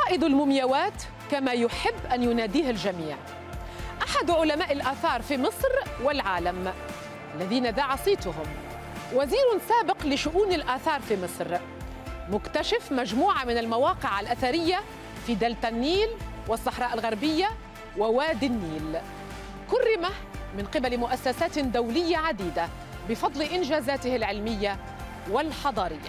رائد المومياوات كما يحب أن يناديه الجميع أحد علماء الآثار في مصر والعالم الذين ذاع صيتهم وزير سابق لشؤون الآثار في مصر مكتشف مجموعة من المواقع الأثرية في دلتا النيل والصحراء الغربية ووادي النيل كرم من قبل مؤسسات دولية عديدة بفضل إنجازاته العلمية والحضارية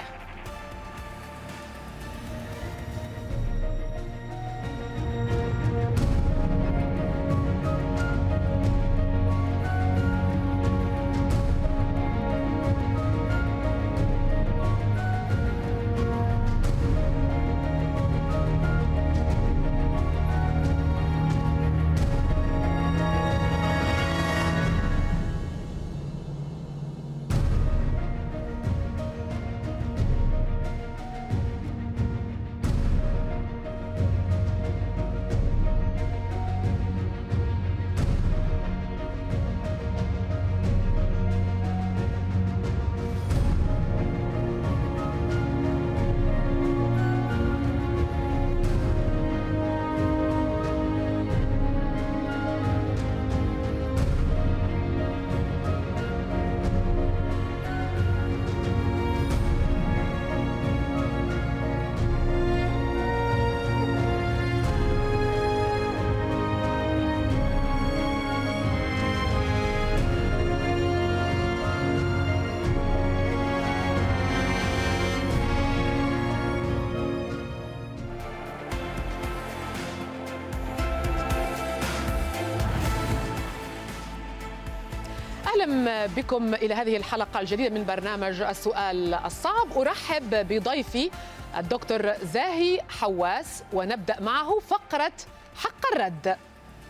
اهلا بكم الى هذه الحلقه الجديده من برنامج السؤال الصعب ارحب بضيفي الدكتور زاهي حواس ونبدا معه فقره حق الرد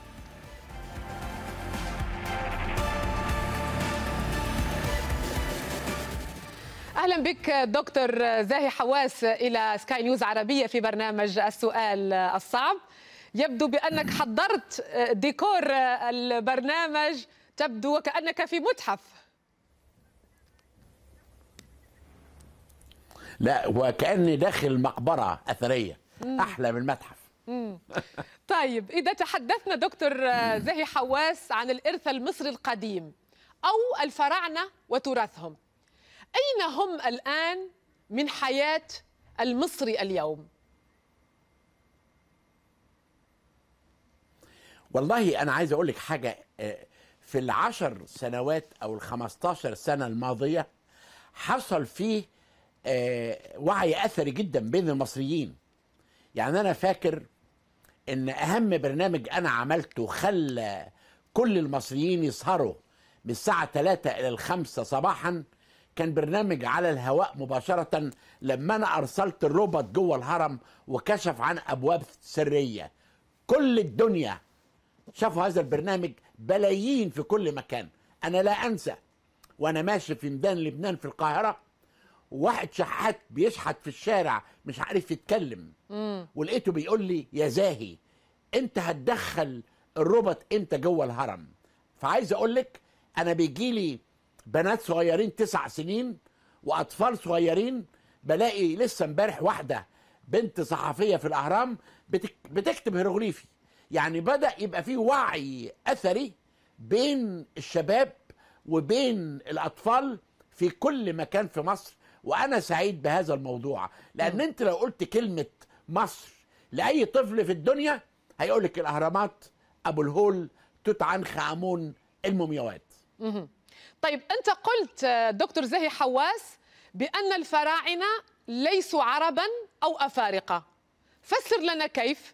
اهلا بك دكتور زاهي حواس الى سكاي نيوز عربيه في برنامج السؤال الصعب يبدو بانك حضرت ديكور البرنامج تبدو وكأنك في متحف لا وكأني داخل مقبرة أثرية أحلى من المتحف طيب إذا تحدثنا دكتور زاهي حواس عن الإرث المصري القديم أو الفراعنة وتراثهم أين هم الآن من حياة المصري اليوم؟ والله أنا عايز أقول لك حاجة في العشر سنوات او الخمستاشر سنة الماضية حصل فيه وعي اثري جدا بين المصريين يعني انا فاكر ان اهم برنامج انا عملته خلى كل المصريين يسهروا من الساعة 3 الى الخمسة صباحا كان برنامج على الهواء مباشرة لما انا ارسلت الروبوت جوه الهرم وكشف عن ابواب سرية كل الدنيا شافوا هذا البرنامج بلايين في كل مكان انا لا انسى وانا ماشي في ميدان لبنان في القاهره واحد شحات بيشحت في الشارع مش عارف يتكلم مم. ولقيته بيقول لي يا زاهي انت هتدخل الروبوت امتى جوه الهرم فعايز اقول لك انا بيجي لي بنات صغيرين تسع سنين واطفال صغيرين بلاقي لسه امبارح واحده بنت صحفيه في الاهرام بتك... بتكتب هيروغليفي يعني بدا يبقى في وعي اثري بين الشباب وبين الاطفال في كل مكان في مصر وانا سعيد بهذا الموضوع لان انت لو قلت كلمه مصر لاي طفل في الدنيا هيقول لك الاهرامات ابو الهول توت عنخ امون المومياوات طيب انت قلت دكتور زاهي حواس بان الفراعنه ليسوا عربا او افارقه فسر لنا كيف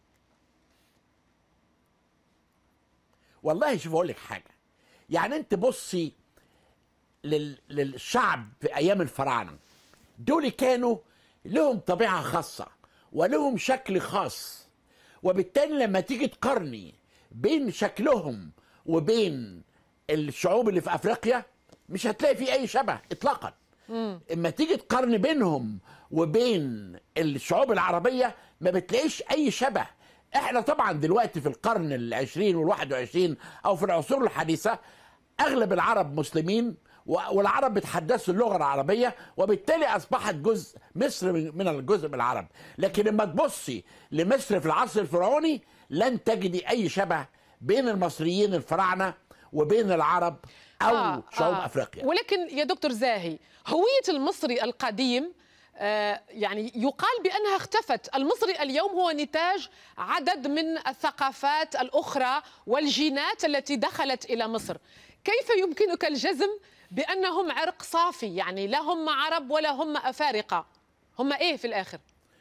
والله شوف اقول لك حاجه يعني انت بصي لل... للشعب في ايام الفراعنه دول كانوا لهم طبيعه خاصه ولهم شكل خاص وبالتالي لما تيجي تقارني بين شكلهم وبين الشعوب اللي في افريقيا مش هتلاقي في اي شبه اطلاقا اما تيجي تقارن بينهم وبين الشعوب العربيه ما بتلاقيش اي شبه احنا طبعا دلوقتي في القرن العشرين والواحد وعشرين او في العصور الحديثة اغلب العرب مسلمين و- والعرب بيتحدثوا اللغه العربيه وبالتالي اصبحت جزء مصر من من الجزء من العرب لكن لما تبصي لمصر في العصر الفرعوني لن تجدي اي شبه بين المصريين الفراعنه وبين العرب او آه، شعوب آه. افريقيا ولكن يا دكتور زاهي هوية المصري القديم آه، يعني يقال بأنها اختفت المصري اليوم هو نتاج عدد من الثقافات الأخرى والجينات التي دخلت إلى مصر كيف يمكنك الجزم بأنهم عرق صافي يعني لا هم عرب ولا هم أفارقة هم إيه في الآخر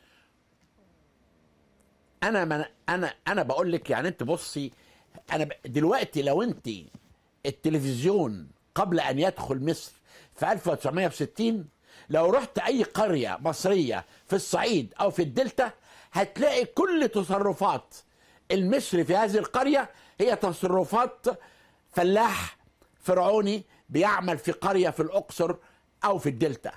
انا من انا انا بقول لك يعني انت بصي انا ب- دلوقتي لو انت التلفزيون قبل ان يدخل مصر في 1960 لو رحت اي قريه مصريه في الصعيد او في الدلتا هتلاقي كل تصرفات المصري في هذه القريه هي تصرفات فلاح فرعوني بيعمل في قريه في الاقصر او في الدلتا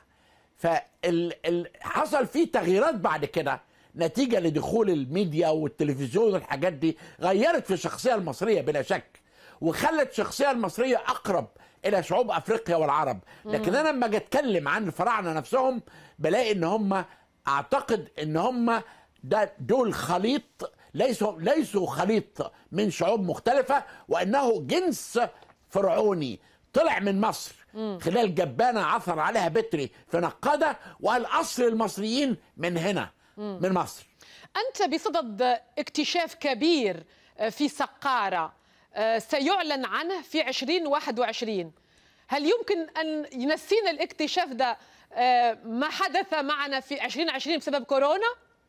فحصل فيه تغييرات بعد كده نتيجة لدخول الميديا والتلفزيون والحاجات دي غيرت في الشخصية المصرية بلا شك وخلت الشخصية المصرية أقرب إلى شعوب أفريقيا والعرب لكن أنا لما أجي أتكلم عن الفراعنة نفسهم بلاقي إن هم أعتقد إن هم ده دول خليط ليسوا ليسوا خليط من شعوب مختلفة وإنه جنس فرعوني طلع من مصر خلال جبانة عثر عليها بتري في نقادة وقال أصل المصريين من هنا من مصر أنت بصدد اكتشاف كبير في سقارة آه، سيعلن عنه في 2021 هل يمكن أن ينسينا الاكتشاف ده آه، ما حدث معنا في 2020 بسبب كورونا؟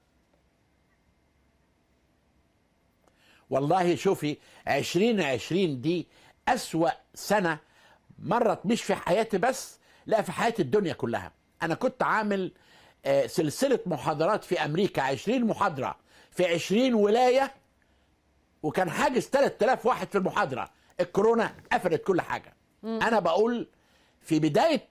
والله شوفي 2020 دي أسوأ سنة مرت مش في حياتي بس لا في حياة الدنيا كلها أنا كنت عامل آه، سلسلة محاضرات في أمريكا 20 محاضرة في 20 ولاية وكان حاجز 3000 واحد في المحاضرة الكورونا قفلت كل حاجة أنا بقول في بداية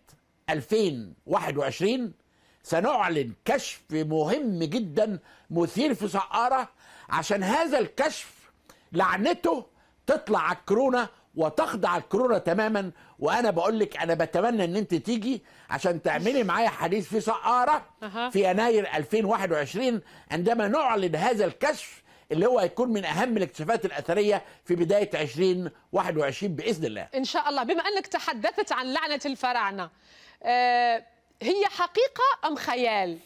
2021 سنعلن كشف مهم جدا مثير في سقارة عشان هذا الكشف لعنته تطلع على الكورونا وتخضع الكورونا تماما وانا بقول لك انا بتمنى ان انت تيجي عشان تعملي معايا حديث في سقاره أها. في يناير 2021 عندما نعلن هذا الكشف اللي هو هيكون من اهم الاكتشافات الاثريه في بدايه 2021 باذن الله إن شاء الله بما أنك تحدثت عن لعنة الفراعنة آه، هي حقيقة أم خيال؟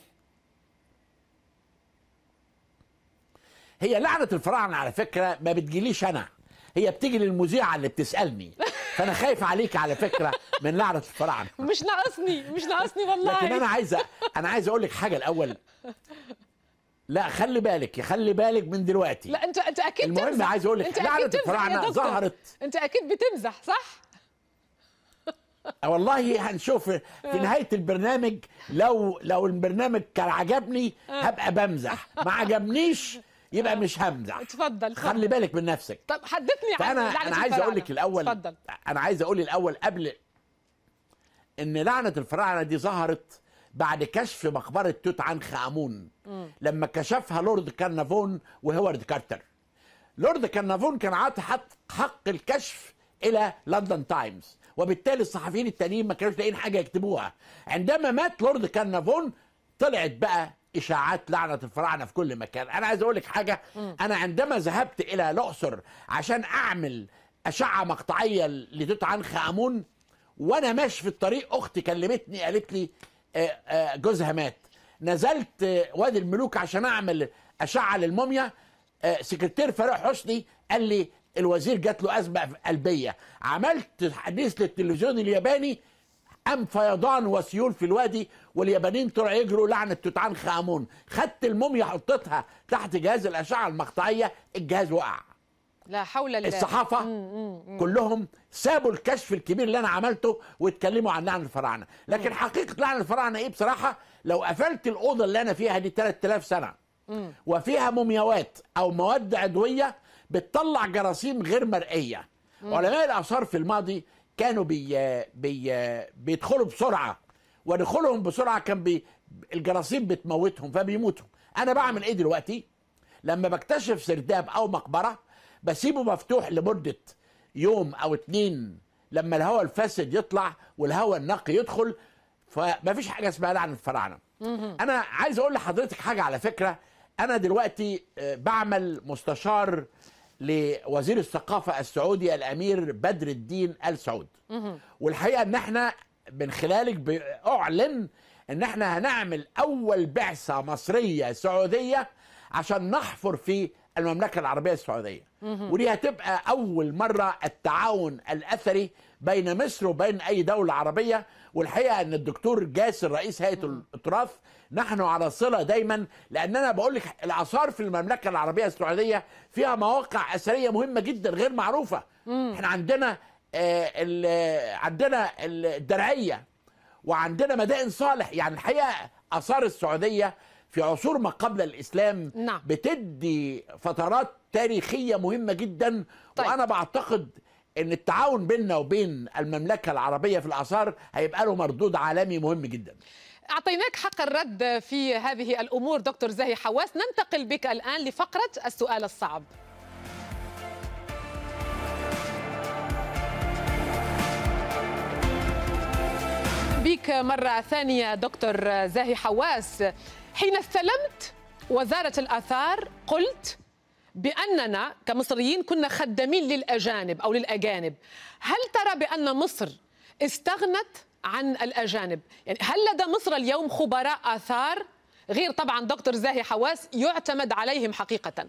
هي لعنه الفراعنه على فكره ما بتجيليش انا هي بتيجي للمذيعه اللي بتسالني فانا خايف عليك على فكره من لعنه الفراعنه مش ناقصني مش ناقصني والله لكن انا عايز أ- انا عايز اقول لك حاجه الاول لا خلي بالك خلي بالك من دلوقتي لا انت انت اكيد المهم تمزح. عايز أقول لك أنت لعنة أكيد تمزح يا الفراعنة دكتور. ظهرت. انت اكيد بتمزح صح والله هنشوف في نهايه البرنامج لو لو البرنامج كان عجبني هبقى بمزح ما عجبنيش يبقى مش همزح اتفضل خلي اتفضل. بالك من نفسك طب حدثني عن فانا لعنة انا عايز اقول الفراعنة. لك الاول اتفضل انا عايز اقول الاول قبل ان لعنه الفراعنه دي ظهرت بعد كشف مقبره توت عنخ امون لما كشفها لورد كارنافون وهوارد كارتر لورد كارنافون كان عاطي حق, حق الكشف الى لندن تايمز وبالتالي الصحفيين التانيين ما كانوش لاقيين حاجه يكتبوها عندما مات لورد كارنافون طلعت بقى اشاعات لعنه الفراعنه في كل مكان انا عايز اقول لك حاجه انا عندما ذهبت الى الاقصر عشان اعمل اشعه مقطعيه لتوت عنخ امون وانا ماشي في الطريق اختي كلمتني قالت لي آه، آه، جوزها مات نزلت آه، وادي الملوك عشان اعمل اشعه للموميا آه، سكرتير فرح حسني قال لي الوزير جات له ازمه قلبيه عملت حديث للتلفزيون الياباني قام فيضان وسيول في الوادي واليابانيين طلعوا يجروا لعنه توت عنخ امون خدت الموميا حطيتها تحت جهاز الاشعه المقطعيه الجهاز وقع لا حول الله الصحافه كلهم سابوا الكشف الكبير اللي انا عملته واتكلموا عن لعن الفراعنه لكن حقيقه لعن الفراعنه ايه بصراحه لو قفلت الاوضه اللي انا فيها دي 3000 سنه وفيها مومياوات او مواد عضويه بتطلع جراثيم غير مرئيه علماء الاثار في الماضي كانوا بي بي بيدخلوا بسرعه ودخولهم بسرعه كان بي الجراثيم بتموتهم فبيموتوا انا بعمل ايه دلوقتي لما بكتشف سرداب او مقبره بسيبه مفتوح لمده يوم او اتنين لما الهواء الفاسد يطلع والهواء النقي يدخل فما فيش حاجه اسمها لعنه الفراعنه انا عايز اقول لحضرتك حاجه على فكره انا دلوقتي آه، بعمل مستشار لوزير الثقافه السعودي الامير بدر الدين ال سعود والحقيقه ان احنا من خلالك بأعلن ان احنا هنعمل اول بعثه مصريه سعوديه عشان نحفر في المملكه العربيه السعوديه ودي هتبقى اول مره التعاون الاثري بين مصر وبين اي دوله عربيه والحقيقه ان الدكتور جاسر رئيس هيئه التراث نحن على صله دايما لان انا بقول لك الاثار في المملكه العربيه السعوديه فيها مواقع اثريه مهمه جدا غير معروفه احنا عندنا آه، ال- عندنا الدرعيه وعندنا مدائن صالح يعني الحقيقه اثار السعوديه في عصور ما قبل الاسلام نعم. بتدي فترات تاريخيه مهمه جدا طيب. وانا بعتقد ان التعاون بيننا وبين المملكه العربيه في الاثار هيبقى له مردود عالمي مهم جدا أعطيناك حق الرد في هذه الأمور دكتور زاهي حواس ننتقل بك الآن لفقرة السؤال الصعب بك مرة ثانية دكتور زاهي حواس حين استلمت وزارة الآثار قلت بأننا كمصريين كنا خدامين للأجانب أو للأجانب هل ترى بأن مصر استغنت عن الأجانب يعني هل لدى مصر اليوم خبراء آثار غير طبعا دكتور زاهي حواس يعتمد عليهم حقيقة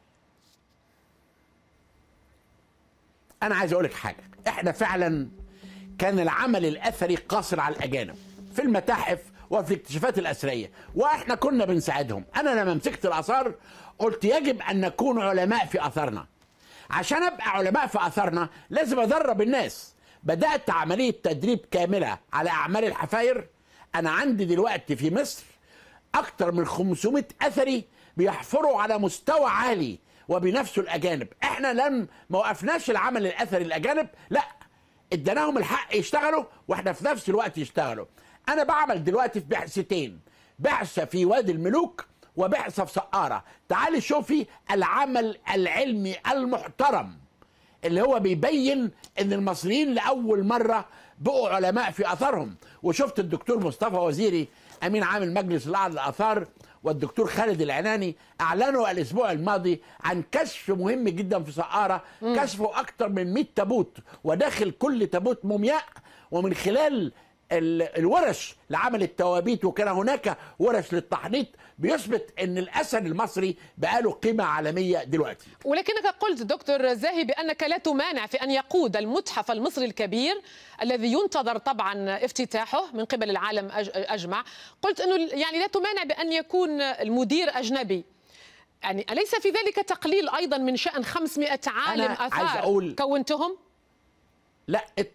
انا عايز اقول لك حاجه احنا فعلا كان العمل الاثري قاصر على الاجانب في المتاحف وفي الاكتشافات الاثريه واحنا كنا بنساعدهم انا لما مسكت الاثار قلت يجب ان نكون علماء في اثارنا عشان ابقى علماء في اثارنا لازم ادرب الناس بدات عمليه تدريب كامله على اعمال الحفاير انا عندي دلوقتي في مصر اكتر من 500 اثري بيحفروا على مستوى عالي وبنفسه الاجانب احنا لم ما وقفناش العمل الاثري الاجانب لا اديناهم الحق يشتغلوا واحنا في نفس الوقت يشتغلوا انا بعمل دلوقتي في بعثتين بعثه في وادي الملوك وبعثه في سقاره تعالي شوفي العمل العلمي المحترم اللي هو بيبين ان المصريين لاول مره بقوا علماء في اثارهم وشفت الدكتور مصطفى وزيري امين عام المجلس الاعلى للاثار والدكتور خالد العناني اعلنوا الاسبوع الماضي عن كشف مهم جدا في سقاره كشفوا اكثر من 100 تابوت وداخل كل تابوت مومياء ومن خلال ال- الورش لعمل التوابيت وكان هناك ورش للتحنيط بيثبت ان الاثر المصري بقاله قيمه عالميه دلوقتي ولكنك قلت دكتور زاهي بأنك لا تمانع في أن يقود المتحف المصري الكبير الذي ينتظر طبعا افتتاحه من قبل العالم أج- أجمع قلت أنه يعني لا تمانع بأن يكون المدير أجنبي يعني أليس في ذلك تقليل أيضا من شأن 500 عالم أنا عايز أثار أقول- كونتهم لا إط...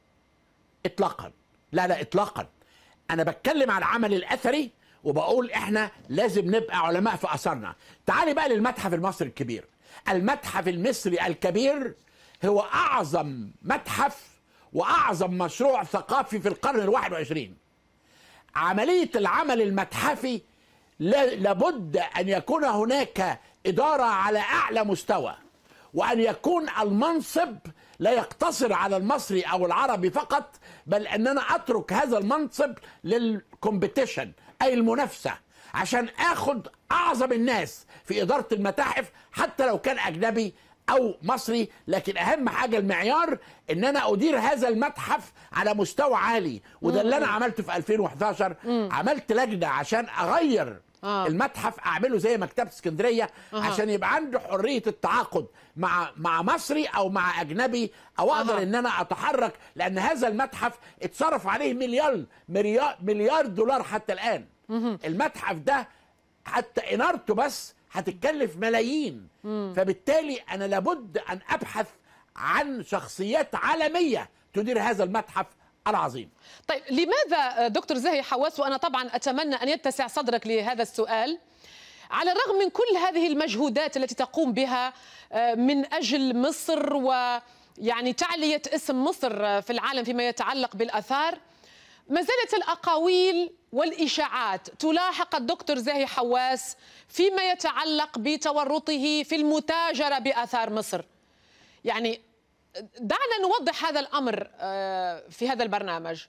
اطلاقا لا لا اطلاقا انا بتكلم على العمل الاثري وبقول احنا لازم نبقى علماء في اثارنا تعالي بقى للمتحف المصري الكبير المتحف المصري الكبير هو اعظم متحف واعظم مشروع ثقافي في القرن الواحد وعشرين عملية العمل المتحفي لا- لابد أن يكون هناك إدارة على أعلى مستوى وأن يكون المنصب لا يقتصر على المصري أو العربي فقط بل أن أنا أترك هذا المنصب للكومبيتيشن أي المنافسة عشان آخد أعظم الناس في إدارة المتاحف حتى لو كان أجنبي او مصري لكن اهم حاجه المعيار ان انا ادير هذا المتحف على مستوى عالي وده اللي انا عملته في 2011 عملت لجنه عشان اغير آه. المتحف اعمله زي مكتبه اسكندريه عشان يبقى عنده حريه التعاقد مع مع مصري او مع اجنبي او اقدر أها. ان انا اتحرك لان هذا المتحف اتصرف عليه مليار مليار مليار دولار حتى الان المتحف ده حتى انارته بس هتتكلف ملايين فبالتالي انا لابد ان ابحث عن شخصيات عالميه تدير هذا المتحف العظيم طيب لماذا دكتور زاهي حواس وأنا طبعا أتمنى أن يتسع صدرك لهذا السؤال على الرغم من كل هذه المجهودات التي تقوم بها آه، من أجل مصر ويعني تعلية اسم مصر في العالم فيما يتعلق بالآثار ما زالت الأقاويل والإشاعات تلاحق الدكتور زاهي حواس فيما يتعلق بتورطه في المتاجرة بآثار مصر يعني دعنا نوضح هذا الامر آه، في هذا البرنامج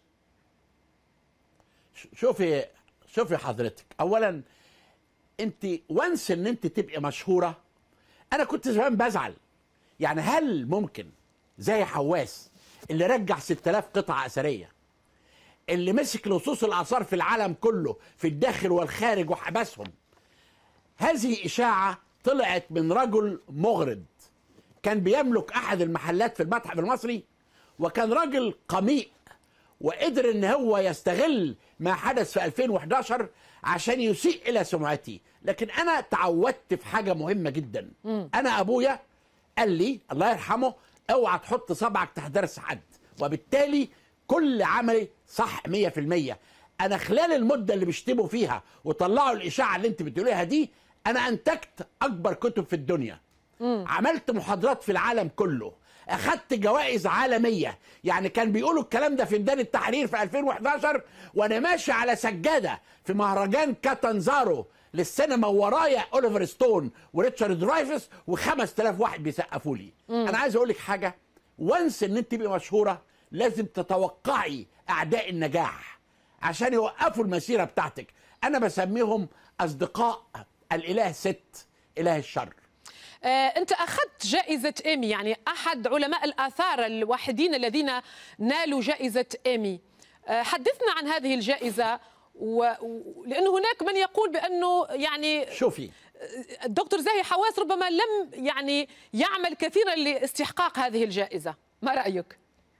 ش- شوفي شوفي حضرتك اولا انت وانس ان انت تبقي مشهوره انا كنت زمان بزعل يعني هل ممكن زي حواس اللي رجع 6000 قطعه اثريه اللي مسك لصوص الاثار في العالم كله في الداخل والخارج وحبسهم هذه اشاعه طلعت من رجل مغرض كان بيملك احد المحلات في المتحف المصري وكان راجل قميء وقدر ان هو يستغل ما حدث في 2011 عشان يسيء الى سمعتي لكن انا تعودت في حاجه مهمه جدا انا ابويا قال لي الله يرحمه اوعى تحط صبعك تحت درس حد وبالتالي كل عملي صح 100% انا خلال المده اللي بيشتموا فيها وطلعوا الاشاعه اللي انت بتقوليها دي انا انتجت اكبر كتب في الدنيا عملت محاضرات في العالم كله اخدت جوائز عالميه يعني كان بيقولوا الكلام ده في ميدان التحرير في 2011 وانا ماشي على سجاده في مهرجان كاتانزارو للسينما ورايا اوليفر ستون وريتشارد درايفس و5000 واحد بيسقفوا لي انا عايز اقول لك حاجه وانس ان انت تبقي مشهوره لازم تتوقعي اعداء النجاح عشان يوقفوا المسيره بتاعتك انا بسميهم اصدقاء الاله ست اله الشر آه، أنت أخذت جائزة إيمي يعني أحد علماء الآثار الوحيدين الذين نالوا جائزة إيمي آه، حدثنا عن هذه الجائزة و... و- لأنه هناك من يقول بأنه يعني شوفي الدكتور زاهي حواس ربما لم يعني يعمل كثيرا لاستحقاق هذه الجائزة ما رأيك؟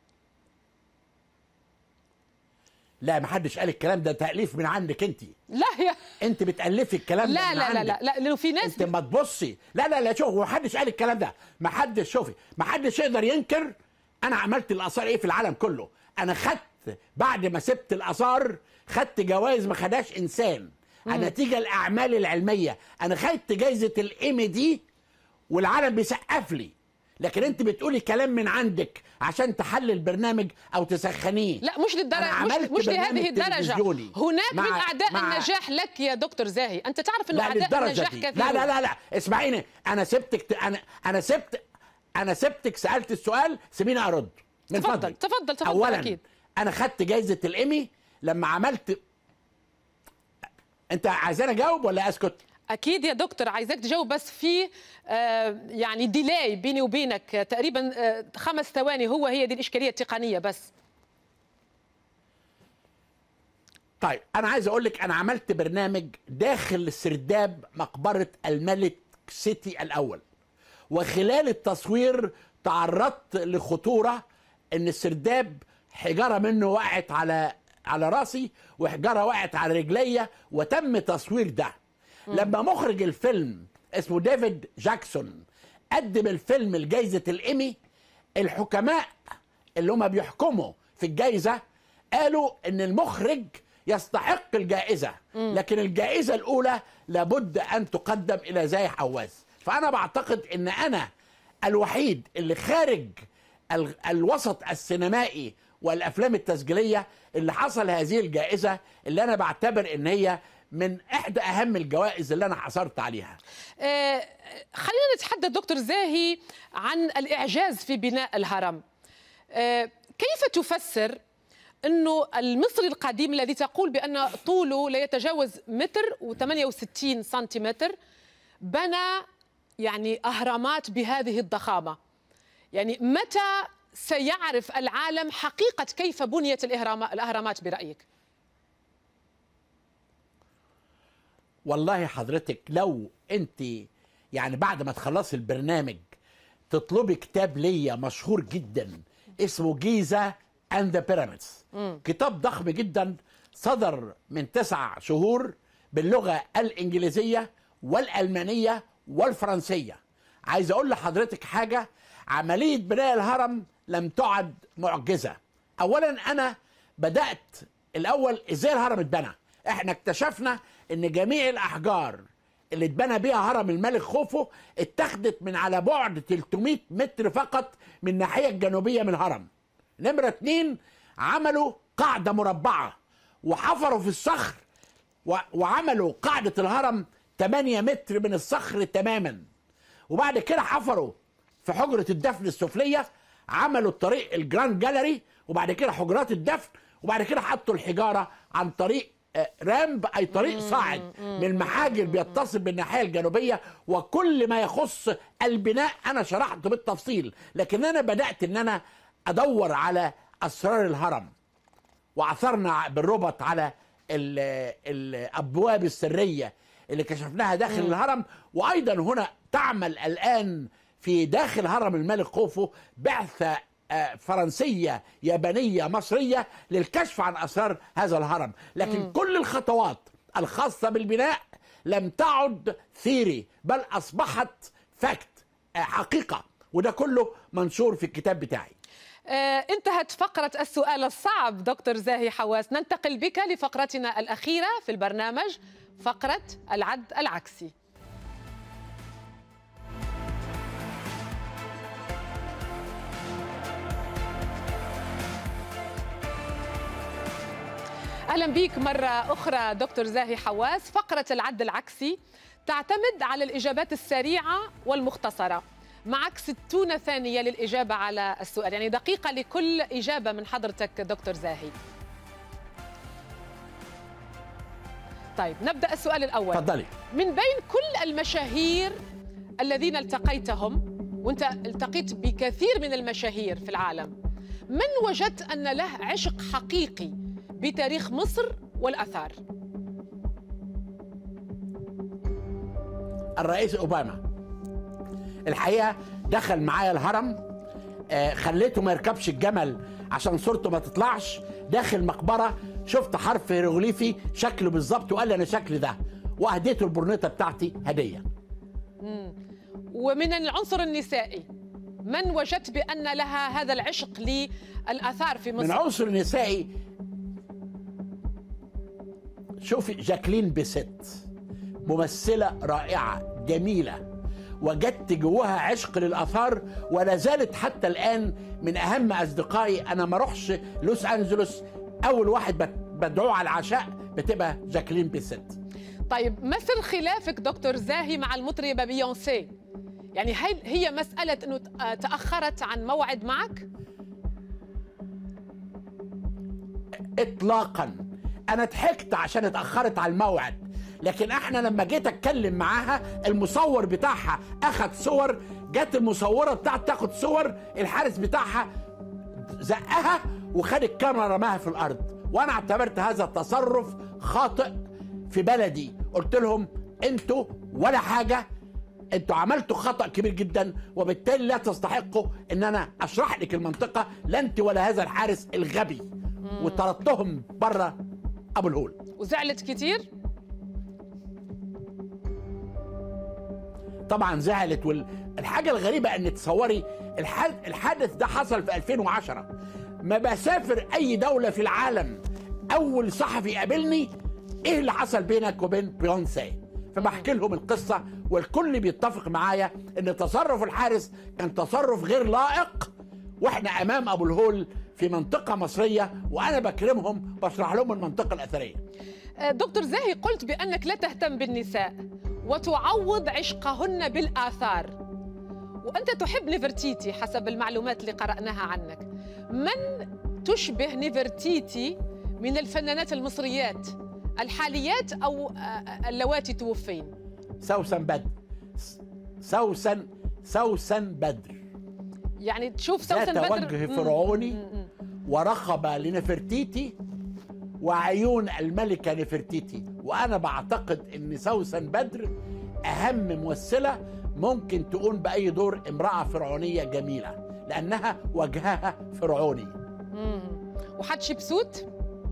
لا ما حدش قال الكلام ده تأليف من عندك انت لا يا انت بتألفي الكلام ده لا من لا لا عندك. لا لا لأنه في ناس انت ما تبصي لا لا لا شوف ما حدش قال الكلام ده ما حدش شوفي ما حدش يقدر ينكر انا عملت الاثار ايه في العالم كله انا خدت بعد ما سبت الاثار خدت جوائز ما خدهاش انسان نتيجه الاعمال العلميه انا خدت جائزه الايمي دي والعالم بيسقف لي لكن انت بتقولي كلام من عندك عشان تحلل برنامج او تسخنيه لا مش أنا للدرجة عملت مش, مش لهذه برنامج الدرجة تلفزيوني هناك من مع- أعداء مع- النجاح لك يا دكتور زاهي أنت تعرف أنه لا أعداء للدرجه النجاح دي كثيرون لا لا لا لا اسمعيني انا سبتك انا انا سبت انا سبتك سالت السؤال سيبيني ارد من تفضل، فضلك. تفضل، تفضل، اولا أكيد. انا خدت جايزه الايمي لما عملت انت عايزاني اجاوب ولا اسكت اكيد يا دكتور عايزاك تجاوب بس في آه، يعني ديلاي بيني وبينك آه، تقريبا آه، خمس ثواني هو هي دي الاشكاليه التقنيه بس طيب انا عايز اقول لك انا عملت برنامج داخل سرداب مقبره الملك سيتي الاول وخلال التصوير تعرضت لخطوره ان السرداب حجاره منه وقعت على على راسي وحجاره وقعت على رجليا وتم تصوير ده لما مخرج الفيلم اسمه ديفيد جاكسون قدم الفيلم لجائزه الايمي الحكماء اللي هم بيحكموا في الجائزه قالوا ان المخرج يستحق الجائزه لكن الجائزه الاولى لابد ان تقدم الى زي حواس فانا بعتقد ان انا الوحيد اللي خارج ال- الوسط السينمائي والافلام التسجيليه اللي حصل هذه الجائزه اللي انا بعتبر ان هي من احدى اهم الجوائز اللي انا حصلت عليها آه، خلينا نتحدث دكتور زاهي عن الاعجاز في بناء الهرم آه، كيف تفسر انه المصري القديم الذي تقول بان طوله لا يتجاوز متر و68 سنتيمتر بنى يعني اهرامات بهذه الضخامه يعني متى سيعرف العالم حقيقه كيف بنيت الإهرام- الاهرامات برايك والله حضرتك لو انت يعني بعد ما تخلصي البرنامج تطلبي كتاب ليا مشهور جدا اسمه جيزة اند ذا بيراميدز كتاب ضخم جدا صدر من تسع شهور باللغة الإنجليزية والألمانية والفرنسية عايز أقول لحضرتك حاجة عملية بناء الهرم لم تعد معجزة أولا أنا بدأت الأول إزاي الهرم اتبنى احنا اكتشفنا ان جميع الاحجار اللي اتبنى بيها هرم الملك خوفو اتخذت من على بعد 300 متر فقط من الناحيه الجنوبيه من الهرم نمره اتنين عملوا قاعده مربعه وحفروا في الصخر و- وعملوا قاعده الهرم 8 متر من الصخر تماما وبعد كده حفروا في حجره الدفن السفليه عملوا الطريق الجراند جاليري وبعد كده حجرات الدفن وبعد كده حطوا الحجاره عن طريق آه، رامب اي طريق صاعد من المحاجر بيتصل بالناحيه الجنوبيه وكل ما يخص البناء انا شرحته بالتفصيل لكن انا بدات ان انا ادور على اسرار الهرم وعثرنا بالربط على ال- الابواب السريه اللي كشفناها داخل الهرم وايضا هنا تعمل الان في داخل هرم الملك خوفو بعثه آه، فرنسيه يابانيه مصريه للكشف عن اسرار هذا الهرم لكن كل الخطوات الخاصه بالبناء لم تعد ثيري بل اصبحت فاكت حقيقه وده كله منشور في الكتاب بتاعي آه، انتهت فقرة السؤال الصعب دكتور زاهي حواس ننتقل بك لفقرتنا الأخيرة في البرنامج فقرة العد العكسي أهلا بك مرة أخرى دكتور زاهي حواس فقرة العد العكسي تعتمد على الإجابات السريعة والمختصرة معك 60 ثانية للإجابة على السؤال يعني دقيقة لكل إجابة من حضرتك دكتور زاهي طيب نبدأ السؤال الأول اتفضلي من بين كل المشاهير الذين التقيتهم وانت التقيت بكثير من المشاهير في العالم من وجدت ان له عشق حقيقي بتاريخ مصر والاثار الرئيس اوباما الحقيقه دخل معايا الهرم آه، خليته ما يركبش الجمل عشان صورته ما تطلعش داخل مقبره شفت حرف هيروغليفي شكله بالظبط وقال لي انا شكلي ده واهديته البرنيطه بتاعتي هديه ومن العنصر النسائي من وجدت بان لها هذا العشق للاثار في من مصر عنصر نسائي شوفي جاكلين بيست ممثلة رائعة جميلة وجدت جواها عشق للآثار ولا زالت حتى الآن من أهم أصدقائي أنا ما أروحش لوس أنجلوس أول واحد بت- بدعوه على العشاء بتبقى جاكلين بيست طيب مثل خلافك دكتور زاهي مع المطربه بيونسي يعني هل هي مساله انه تاخرت عن موعد معك اطلاقا انا ضحكت عشان اتاخرت على الموعد لكن احنا لما جيت اتكلم معاها المصور بتاعها اخد صور جت المصوره بتاعت تاخد صور الحارس بتاعها زقها وخد الكاميرا رماها في الارض وانا اعتبرت هذا التصرف خاطئ في بلدي قلت لهم انتوا ولا حاجه انتوا عملتوا خطا كبير جدا وبالتالي لا تستحقوا ان انا اشرح لك المنطقه لا انت ولا هذا الحارس الغبي وطردتهم بره ابو الهول وزعلت كتير طبعا زعلت والحاجه الغريبه ان تصوري الحد- الحادث ده حصل في 2010 ما بسافر اي دوله في العالم اول صحفي يقابلني ايه اللي حصل بينك وبين بيونسي فبحكي لهم القصه والكل بيتفق معايا ان تصرف الحارس كان تصرف غير لائق واحنا امام ابو الهول في منطقه مصريه وانا بكرمهم بشرح لهم المنطقه الاثريه آه، دكتور زاهي قلت بانك لا تهتم بالنساء وتعوض عشقهن بالاثار وانت تحب نفرتيتي حسب المعلومات اللي قراناها عنك من تشبه نفرتيتي من الفنانات المصريات الحاليات او آه، اللواتي توفين سوسن بدر سوسن سوسن بدر يعني تشوف سوسن ذات بدر وجه مم. فرعوني مم، مم. ورقبة لنفرتيتي وعيون الملكة نفرتيتي وأنا بعتقد أن سوسن بدر أهم ممثلة ممكن تقوم بأي دور امرأة فرعونية جميلة لأنها وجهها فرعوني مم. وحتشبسوت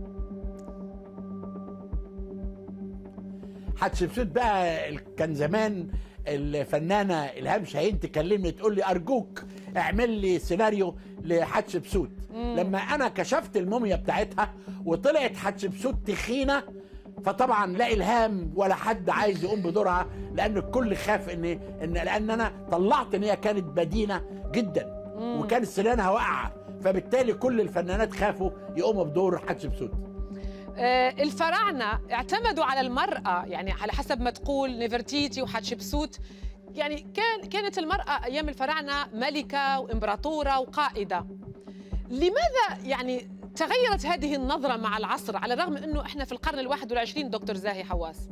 حتشبسوت بقى ال- كان زمان الفنانة إلهام شاهين تكلمني تقول لي أرجوك اعمل لي سيناريو لحتشبسوت لما أنا كشفت الموميا بتاعتها وطلعت حتشبسوت تخينة فطبعا لا إلهام ولا حد عايز يقوم بدورها لأن الكل خاف إن إن لأن أنا طلعت إن هي كانت بدينة جدا وكانت سنانها واقعة فبالتالي كل الفنانات خافوا يقوموا بدور حتشبسوت آه، الفراعنة اعتمدوا على المرأة يعني على حسب ما تقول نفرتيتي وحتشبسوت يعني كان كانت المرأة أيام الفراعنة ملكة وإمبراطورة وقائدة لماذا يعني تغيرت هذه النظرة مع العصر على الرغم أنه إحنا في القرن الواحد والعشرين دكتور زاهي حواس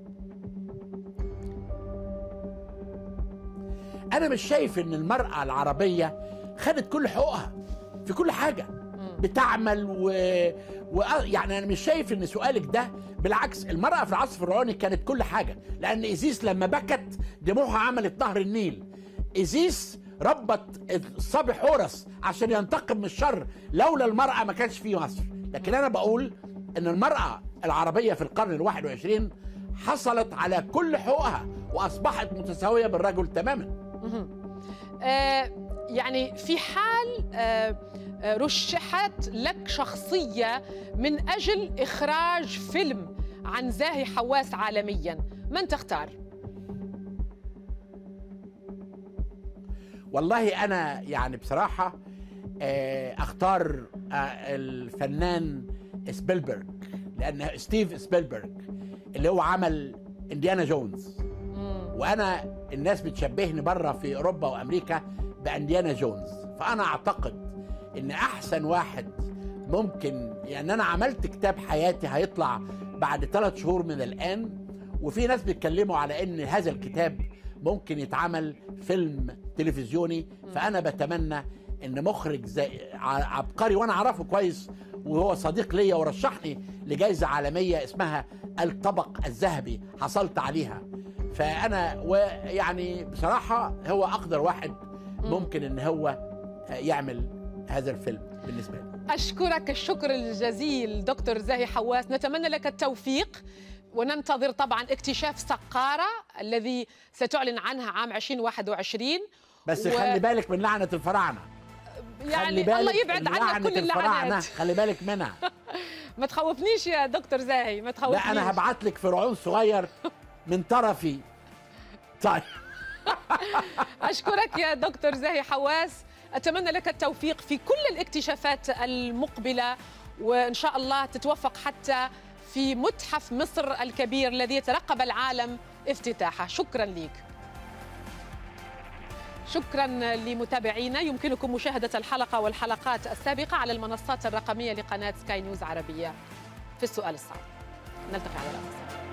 انا مش شايف ان المراه العربيه خدت كل حقوقها في كل حاجه بتعمل و... و... يعني انا مش شايف ان سؤالك ده بالعكس المراه في العصر الفرعوني كانت كل حاجه لان ايزيس لما بكت دموعها عملت نهر النيل ايزيس ربط الصبي حورس عشان ينتقم من الشر لولا المراه ما كانش في مصر لكن انا بقول ان المراه العربيه في القرن الواحد وعشرين حصلت على كل حقوقها واصبحت متساويه بالرجل تماما آه يعني في حال آه آه، رشحت لك شخصية من أجل إخراج فيلم عن زاهي حواس عالميا من تختار؟ والله انا يعني بصراحه آه، اختار آه، الفنان سبيلبرج لان ستيف سبيلبرج اللي هو عمل انديانا جونز وانا الناس بتشبهني بره في اوروبا وامريكا بانديانا جونز فانا اعتقد ان احسن واحد ممكن يعني انا عملت كتاب حياتي هيطلع بعد ثلاث شهور من الان وفي ناس بيتكلموا على ان هذا الكتاب ممكن يتعمل فيلم تلفزيوني فانا بتمنى ان مخرج زي ع- عبقري وانا اعرفه كويس وهو صديق ليا ورشحني لجائزه عالميه اسمها الطبق الذهبي حصلت عليها فانا ويعني بصراحه هو اقدر واحد ممكن ان هو يعمل هذا الفيلم بالنسبه لي أشكرك الشكر الجزيل دكتور زاهي حواس نتمنى لك التوفيق وننتظر طبعا اكتشاف سقارة الذي ستعلن عنها عام 2021 بس و- خلي بالك من لعنه الفراعنه يعني خلي بالك الله يبعد من عنك لعنة كل الفراعنة، اللعنات خلي بالك منها ما تخوفنيش يا دكتور زاهي ما تخوفنيش لا انا هبعت لك فرعون صغير من طرفي طيب أشكرك يا دكتور زاهي حواس أتمنى لك التوفيق في كل الاكتشافات المقبلة وإن شاء الله تتوفق حتى في متحف مصر الكبير الذي يترقب العالم افتتاحه شكرا لك شكرا لمتابعينا يمكنكم مشاهدة الحلقة والحلقات السابقة على المنصات الرقمية لقناة سكاي نيوز عربية في السؤال الصعب نلتقي على الأمس